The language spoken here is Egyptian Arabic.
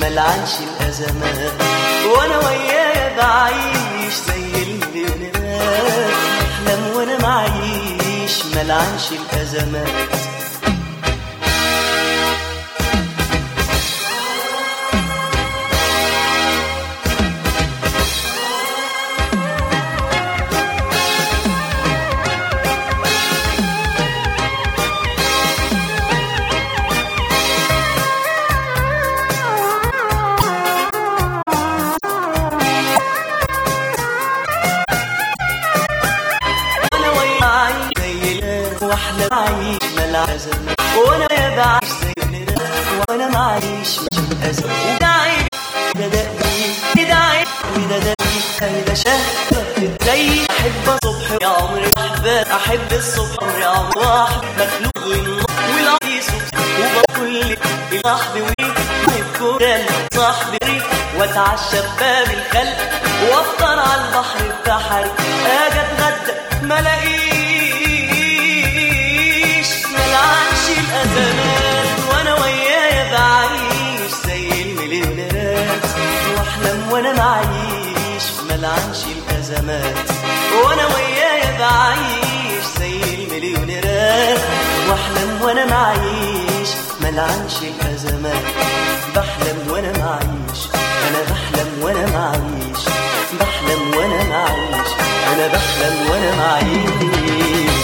ملعنش الأزمات وأنا ويايا بعيش زي المليونيرات أحلم وأنا معيش ملعنش الأزمات وانا ويا عايش زي الناس واحلى عايش ملع ازمه وانا ويا بعيش زي الناس وانا معيش مش الازمه وده عيب ده دقي ده عيب وده دقي ده شهر زي احب الصبح يا عمري احباب احب الصبح عمري عمري واحد مخلوق للنص والعطيس وبكل صاحبي ويحب كورال صاحبي واتعشى بباب الخلق وافطر على البحر بتاعها اجي اتغدى ما الاقيش ملعنش الازمات وانا ويايا بعيش زي المليونيرات واحلم وانا معيش ملعنش الازمات وانا ويايا بعيش زي المليونيرات واحلم وانا معيش ملعنش الازمات بحلم وانا معيش انا بحلم وانا معيش بحلم وانا معيش انا بحلم وانا معيش